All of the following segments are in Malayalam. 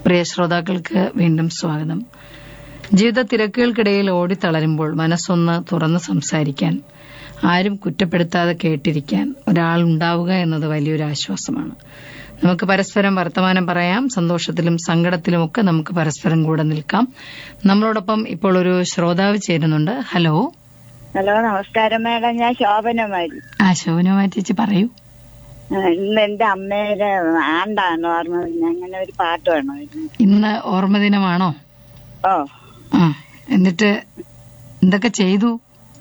പ്രിയ ശ്രോതാക്കൾക്ക് വീണ്ടും സ്വാഗതം ജീവിത തിരക്കുകൾക്കിടയിൽ ഓടിത്തളരുമ്പോൾ മനസ്സൊന്ന് തുറന്ന് സംസാരിക്കാൻ ആരും കുറ്റപ്പെടുത്താതെ കേട്ടിരിക്കാൻ ഒരാൾ ഉണ്ടാവുക എന്നത് വലിയൊരു ആശ്വാസമാണ് നമുക്ക് പരസ്പരം വർത്തമാനം പറയാം സന്തോഷത്തിലും സങ്കടത്തിലും ഒക്കെ നമുക്ക് പരസ്പരം കൂടെ നിൽക്കാം നമ്മളോടൊപ്പം ഇപ്പോൾ ഒരു ശ്രോതാവ് ചേരുന്നുണ്ട് ഹലോ ഹലോ നമസ്കാരം മേഡം ഞാൻ ശോഭനമാരി ആ ശോഭനമായി ചേച്ചി പറയൂ ആ, ഇന്ന് എന്റെ അമ്മയുടെ ആണ്ടാണ് ഓർമ്മ പിന്നെ അങ്ങനെ ഒരു പാട്ട് വേണമായിരുന്നു ഇന്ന് ഓർമ്മ ദിനമാണോ ഓ ആ എന്നിട്ട് എന്തൊക്കെ ചെയ്തു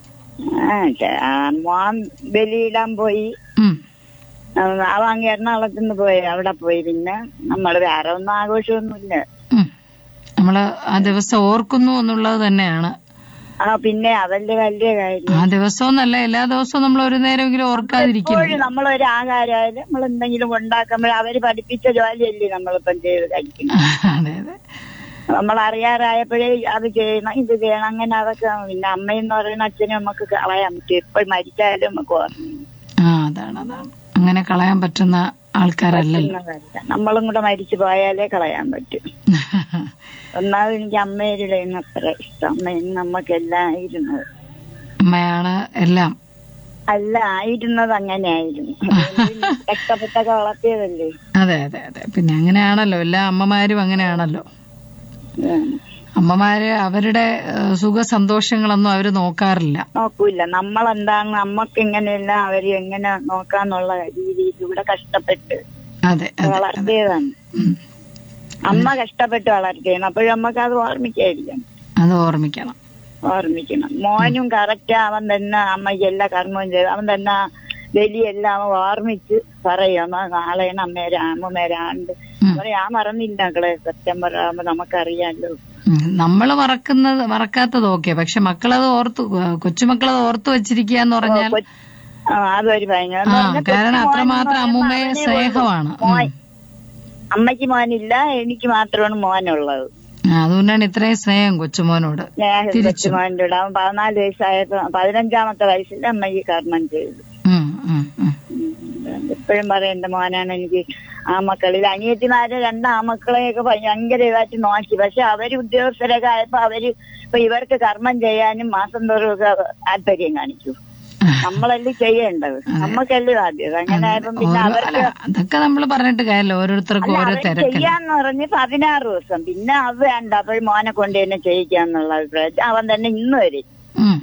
ആ, ചെ- ആ, മോൻ ബലിയിടാൻ പോയി ഉം ആ, അവൻ അങ്ങ് എറണാകുളത്ത് നിന്ന് പോയി അവിടെ പോയി പിന്നെ നമ്മൾ വേറെ ഒന്നും ആഘോഷമൊന്നുമില്ല ഉം. നമ്മള് ആ ദിവസം ഓർക്കുന്നു എന്നുള്ളത് തന്നെയാണ് ആ പിന്നെ അതല്ലേ വലിയ കാര്യം ആ ദിവസം എന്നല്ല എല്ലാ ദിവസവും നമ്മൾ ഒരു നേരമെങ്കിലും ഓർക്കാതിരിക്കില്ല എപ്പോഴും നമ്മളൊരു ആഹാരമായാലും നമ്മൾ എന്തെങ്കിലും ഉണ്ടാക്കുമ്പോൾ അവര് പഠിപ്പിച്ച ജോലിയല്ലേ നമ്മളിപ്പം ചെയ്ത് കഴിക്കുന്നത് അതെ അതെ നമ്മൾ അറിയാറായപ്പോഴേ അത് ചെയ്യണം ഇത് ചെയ്യണം അങ്ങനെ അതൊക്കെ പിന്നെ അമ്മയെന്ന് പറയുന്ന അച്ഛനും നമുക്ക് കളയാൻ പറ്റും എപ്പോൾ മരിച്ചാലും നമുക്ക് ഓർമ്മ ആ അതാണ് അതാണ് അങ്ങനെ കളയാൻ പറ്റുന്ന ആൾക്കാരല്ലല്ലോ പറ്റുന്നതല്ല. നമ്മളും കൂടെ മരിച്ചു പോയാലേ കളയാൻ പറ്റും ഒന്നാമത് എനിക്ക് അമ്മയുടെ അത്ര ഇഷ്ടം അമ്മയും നമുക്കെല്ലാം ആയിരുന്നത് അമ്മയാണ് എല്ലാം അല്ല ആയിരുന്നത് അങ്ങനെയായിരുന്നു അതുകൊണ്ട് പിന്നെ കഷ്ടപ്പെട്ടൊക്കെ വളർത്തിയതല്ലേ അതെ അതെ അതെ പിന്നെ അങ്ങനെയാണല്ലോ എല്ലാ അമ്മമാരും അങ്ങനെയാണല്ലോ ഉം. അമ്മമാര് അവരുടെ ഏഹ്, സുഖ സന്തോഷങ്ങളൊന്നും അവര് നോക്കാറില്ല നോക്കൂല നമ്മളെന്താണ് നമ്മക്ക് എങ്ങനെയല്ല അവര് എങ്ങനെ നോക്കാന്നുള്ള രീതിയിലൂടെ കഷ്ടപ്പെട്ട് അതെ അതെ വളർത്തിയതാണ് ഉം. അമ്മ കഷ്ടപ്പെട്ട് വളർത്തിയാണ് അപ്പോഴും നമുക്ക് അത് ഓർമ്മിക്കായിരിക്കും അത് ഓർമ്മിക്കണം ഓർമ്മിക്കണം മോനും കറക്റ്റ് അവൻ തന്നെ അമ്മയ്ക്ക് എല്ലാ കർമ്മവും ചെയ്ത് അവൻ തന്നെ ബലിയെല്ലാം അവൻ ഓർമ്മിച്ച് പറയും അമ്മ നാളെയാണ് അമ്മേരെ അമ്മമേരാണ്ട് ഉം. ഞാൻ മറന്നില്ല മക്കളെ സെപ്റ്റംബർ ആകുമ്പോ നമുക്കറിയാലോ ഉം. നമ്മള് മറക്കുന്നത് മറക്കാത്തത് ഓക്കെ പക്ഷെ മക്കളത് ഓർത്ത് കൊച്ചുമക്കളത് ഓർത്ത് വെച്ചിരിക്കുക എന്ന് പറഞ്ഞാൽ കൊ- ആ, അതൊരു ഭയങ്കര ആ കാരണം അത്രമാത്രം അമ്മുമ്മയെ സ്നേഹമാണ് ഉം. അമ്മയ്ക്ക് മോനില്ല എനിക്ക് മാത്രമാണ് മോനുള്ളത് ആ, അതുകൊണ്ടാണ് ഇത്രയും സ്നേഹം കൊച്ചുമോനോട് തിരിച്ചു. മോൻ്റെ കൂടെ അവൻ പതിനാല് വയസ്സായപ്പോ പതിനഞ്ചാമത്തെ വയസ്സിൽ അമ്മയ്ക്ക് കർമ്മം ചെയ്തു ഉം, ഉം, ഉം. എപ്പോഴും പറയും എന്റെ മോനാണ് എനിക്ക് ആ മക്കളിൽ അനിയത്തിമാരെ രണ്ട് ആമക്കളെയൊക്കെ ഭയങ്കര ഇതായിട്ട് നോക്കി പക്ഷെ അവര് ഉദ്യോഗസ്ഥരൊക്കെ ആയപ്പോ അവര് ഇപ്പൊ ഇവർക്ക് കർമ്മം ചെയ്യാനും മാസം തോറും ഒക്കെ താല്പര്യം കാണിച്ചു നമ്മളല്ലേ ചെയ്യേണ്ടത് നമ്മക്കല്ലേ ആദ്യം അങ്ങനെ ആയപ്പോ പിന്നെ ഓരോ- അവർക്ക് അല്ല, അതൊക്കെ നമ്മൾ പറഞ്ഞിട്ട് കാര്യമല്ല ഓരോരുത്തർക്കും ഓരോ അവര് തിരക്കല്ല ചെയ്യാന്ന് പറഞ്ഞ് പതിനാറ് ദിവസം പിന്നെ അത് വേണ്ട അപ്പോഴും മോനെ കൊണ്ട് തന്നെ ചെയ്യിക്കാന്നുള്ള അഭിപ്രായം അവൻ തന്നെ ഇന്ന് വരെ ഉം.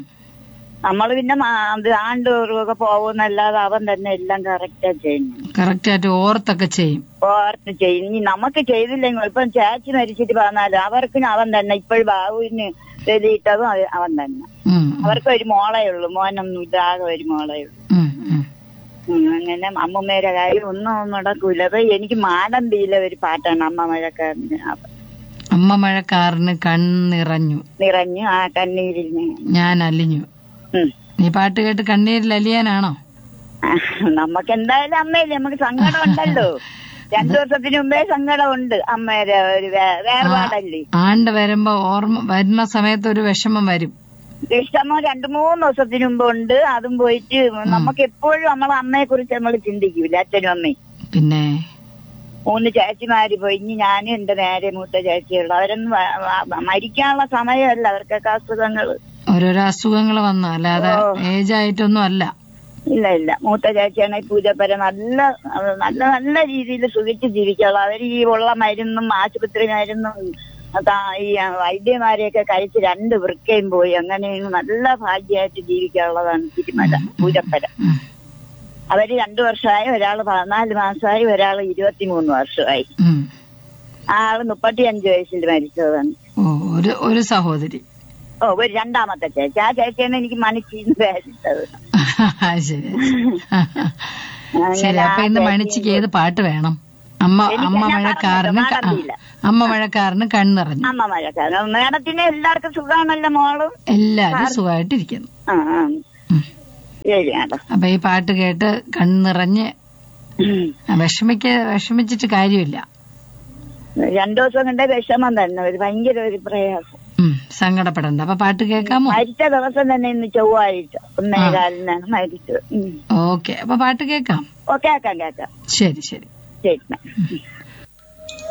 നമ്മൾ പിന്നെ മാ- അത് ആണ്ടോറുമൊക്കെ പോകുന്നല്ലാതെ അവൻ തന്നെ എല്ലാം കറക്റ്റാ ചെയ്യുന്നു കറക്റ്റ് ആയിട്ട് ഓർത്തൊക്കെ ചെയ്യും ഓർത്ത് ചെയ്യും ഇനി നമുക്ക് ചെയ്തില്ലെങ്കിൽ ഇപ്പം ചേച്ചി മരിച്ചിട്ട് പറഞ്ഞാലും അവർക്ക് അവൻ തന്നെ ഇപ്പോഴും ബാബുവിന് എഴുതിയിട്ടതും അവ- അവൻ തന്നെ ഉം, ഉം, അവർക്ക് ഒരു മോളേ ഉള്ളൂ മോനൊന്നും ഇതാകെ ഒരു മോളേ ഉള്ളൂ ഉം, ഉം. ഉം, അങ്ങനെ അമ്മമ്മേരെ കാര്യം ഒന്നും ഒന്നും നടക്കൂല അപ്പൊ എനിക്ക് മാടമ്പിയിലെ ഒരു പാട്ടാണ് അമ്മ മഴക്കാരന് അമ്മ മഴക്കാരന് കണ്ണിറഞ്ഞു നിറഞ്ഞു ആ കണ്ണീരിൽ ഞാൻ. ഞാൻ അലിഞ്ഞു ഉം. നീ പാട്ട് കേട്ട് കണ്ണീരിൽ അലിയാനാണോ ആ, നമുക്ക് എന്തായാലും അമ്മയില്ലേ നമുക്ക് സങ്കടം ഉണ്ടല്ലോ രണ്ടു ദിവസത്തിന് മുമ്പേ സങ്കടമുണ്ട് അമ്മേരെ ഒരു വേ- വേർപാടല്ലേ ആണ്ട് വരുമ്പോ ഓർമ്മ വരുന്ന സമയത്ത് ഒരു വിഷമം വരും ഇഷ്ടമോ രണ്ടു മൂന്ന് ദിവസത്തിന് മുമ്പ് ഉണ്ട് അതും പോയിട്ട് നമുക്ക് എപ്പോഴും നമ്മളെ അമ്മയെ കുറിച്ച് നമ്മൾ ചിന്തിക്കൂല അച്ഛനും അമ്മയും പിന്നെ മൂന്ന് ചേച്ചിമാര് പോയി ഇനി ഞാനും എന്റെ നേരെ മൂത്ത ചേച്ചിയുള്ളു അവരൊന്നും വ- വ- മരിക്കാനുള്ള സമയമല്ല അവർക്കൊക്കെ അസുഖങ്ങള് ഓരോരോ അസുഖങ്ങൾ വന്നു അല്ലാതെ ഏജ് ആയിട്ടൊന്നും അല്ല ഇല്ല ഇല്ല മൂത്ത ചേച്ചിയാണെങ്കിൽ പൂജപ്പര നല്ല അഹ് നല്ല നല്ല രീതിയിൽ സുഖിച്ച് ജീവിക്കുള്ളൂ അവർ ഈ ഉള്ള മരുന്നും ആശുപത്രി മരുന്നും താ- ഈ വൈദ്യമാരെയൊക്കെ കഴിച്ച് രണ്ട് വൃക്കയും പോയി അങ്ങനെ നല്ല ഭാഗ്യമായിട്ട് ജീവിക്കാനുള്ളതാണ് തിരുമല പൂജപ്പര ഉം. അവര് രണ്ടു വർഷമായി ഒരാൾ പതിനാല് മാസമായി ഒരാൾ ഇരുപത്തിമൂന്ന് വർഷമായി ഉം. ആ ആള് മുപ്പത്തിയഞ്ച് വയസ്സിൽ മരിച്ചതാണ് ഓ ഒരു ഒരു സഹോദരി ഓ ഒരു രണ്ടാമത്തെ ചേച്ചി ആ ചേച്ചിയാണ് എനിക്ക് മണിച്ചീന്ന് പേരിട്ടത് ശരി ശരി അപ്പൊ ഇന്ന് മണിച്ചിക്ക് ഏത് പാട്ട് വേണം അമ്മ എനിക്ക് അമ്മ ഞാൻ മഴക്കാരന് പറഞ്ഞല്ലോ, ക- മാടമ്പിയില്ല. അമ്മ മഴക്കാരന് കണ്ണിറഞ്ഞു അമ്മ മഴക്കാലം മേഡത്തിന് എല്ലാവർക്കും സുഖമാണല്ലോ മോളും എല്ലാരും സുഖമായിട്ടിരിക്കുന്നു ആ ആ ഉം. ശരി മേഡം അപ്പൊ ഈ പാട്ട് കേട്ട് കണ്ണിറഞ്ഞ് ആ, വിഷമിക്ക വിഷമിച്ചിട്ട് കാര്യമില്ല രണ്ടു ദിവസം കൊണ്ട് വിഷമം തന്നെ ഒരു ഭയങ്കര ഒരു പ്രയാസം ഉം, സങ്കടപ്പെടണ്ട അപ്പൊ പാട്ട് കേൾക്കാമോ മരിച്ച ദിവസം തന്നെ ഇന്ന് ചൊവ്വാഴ്ച ഒന്നേ കാലിനാണ് മരിച്ചത് ഉം. ഓക്കെ അപ്പൊ പാട്ട് കേൾക്കാം ഓ കേക്കാം കേക്കാം ശരി ശരി ശരി മാം